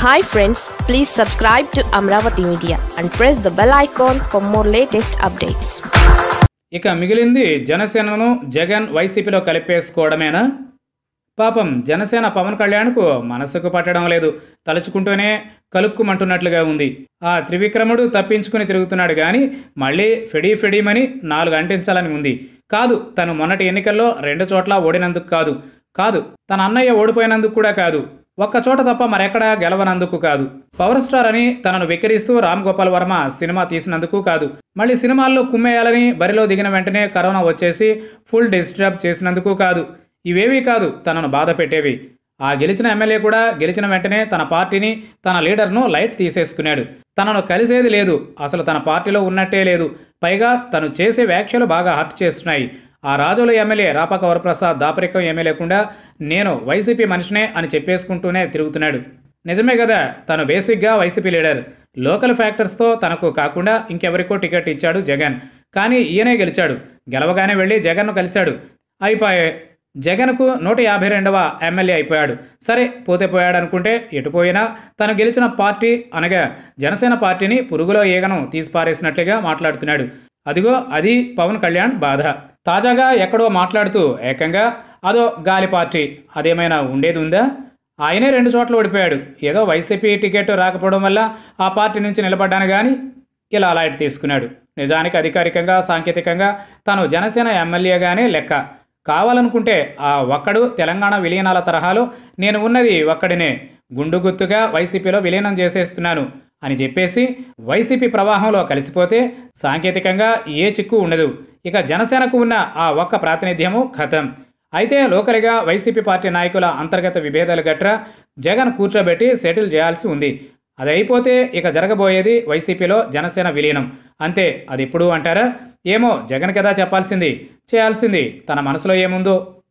hi friends please subscribe to Amaravati media and press the bell icon for more latest updates ఇక మిగిలింది జనసేనను జగన్ వైసీపీలో కలిపేసుకోవడమేనా పాపం జనసేన పవన్ కళ్యాణ్కు మనసుకు పట్టడం లేదు తలుచుకుంటూనే కలుక్కుమంటున్నట్లుగా ఉంది ఆ త్రివిక్రముడు తప్పించుకుని తిరుగుతున్నాడు కానీ మళ్ళీ ఫెడీ ఫెడీమని నాలుగు అంటించాలని ఉంది కాదు తను మొన్నటి ఎన్నికల్లో రెండు చోట్ల ఓడినందుకు కాదు కాదు తన అన్నయ్య ఓడిపోయినందుకు కూడా కాదు ఒక్క చోట తప్ప మరెక్కడా గెలవనందుకు కాదు పవర్ స్టార్ అని తనను వెక్కిరిస్తూ రామ్ గోపాల్ వర్మ సినిమా తీసినందుకు కాదు మళ్ళీ సినిమాల్లో కుమ్మేయాలని బరిలో దిగిన వెంటనే కరోనా వచ్చేసి ఫుల్ డిస్టర్బ్ చేసినందుకు కాదు ఇవేవీ కాదు తనను బాధ పెట్టేవి ఆ గెలిచిన ఎమ్మెల్యే కూడా గెలిచిన వెంటనే తన పార్టీని తన లీడర్ను లైట్ తీసేసుకున్నాడు తనను కలిసేది లేదు అసలు తన పార్టీలో ఉన్నట్టే లేదు పైగా తను చేసే వ్యాఖ్యలు బాగా హర్ట్ చేస్తున్నాయి ఆ రాజుల ఎమ్మెల్యే రాపాక వరప్రసాద్ దాపరికం ఏమీ లేకుండా నేను వైసీపీ మనిషినే అని చెప్పేసుకుంటూనే తిరుగుతున్నాడు నిజమే కదా తను బేసిక్గా వైసీపీ లీడర్ లోకల్ ఫ్యాక్టర్స్తో తనకు కాకుండా ఇంకెవరికో టికెట్ ఇచ్చాడు జగన్ కానీ ఈయనే గెలిచాడు గెలవగానే వెళ్ళి జగన్ను కలిశాడు అయిపోయాయి జగన్కు నూట యాభై రెండవ ఎమ్మెల్యే అయిపోయాడు సరే పోతే పోయాడు అనుకుంటే ఎటు పోయినా తను గెలిచిన పార్టీ అనగా జనసేన పార్టీని పురుగులో ఈగను తీసిపారేసినట్లుగా మాట్లాడుతున్నాడు అదిగో అది పవన్ కళ్యాణ్ బాధ తాజాగా ఎక్కడో మాట్లాడుతూ ఏకంగా అదో గాలి పార్టీ అదేమైనా ఉండేది ఉందా ఆయనే రెండు చోట్ల ఓడిపోయాడు ఏదో వైసీపీ టికెట్ రాకపోవడం వల్ల ఆ పార్టీ నుంచి నిలబడ్డాను కానీ ఇలా లైట్ తీసుకున్నాడు నిజానికి అధికారికంగా సాంకేతికంగా తాను జనసేన ఎమ్మెల్యేగానే లెక్క కావాలనుకుంటే ఆ ఒక్కడు తెలంగాణ విలీనాల తరహాలో నేను ఉన్నది ఒక్కడినే గుండు గుర్తుగా వైసీపీలో విలీనం చేసేస్తున్నాను అని చెప్పేసి వైసీపీ ప్రవాహంలో కలిసిపోతే సాంకేతికంగా ఏ చిక్కు ఉండదు ఇక జనసేనకు ఉన్న ఆ ఒక్క ప్రాతినిధ్యము ఖతం అయితే లోకల్గా వైసీపీ పార్టీ నాయకుల అంతర్గత విభేదాలు గట్రా జగన్ కూర్చోబెట్టి సెటిల్ చేయాల్సి ఉంది అది అయిపోతే ఇక జరగబోయేది వైసీపీలో జనసేన విలీనం అంతే అది ఎప్పుడు అంటారా ఏమో జగన్ కదా చెప్పాల్సింది చేయాల్సింది తన మనసులో ఏముందో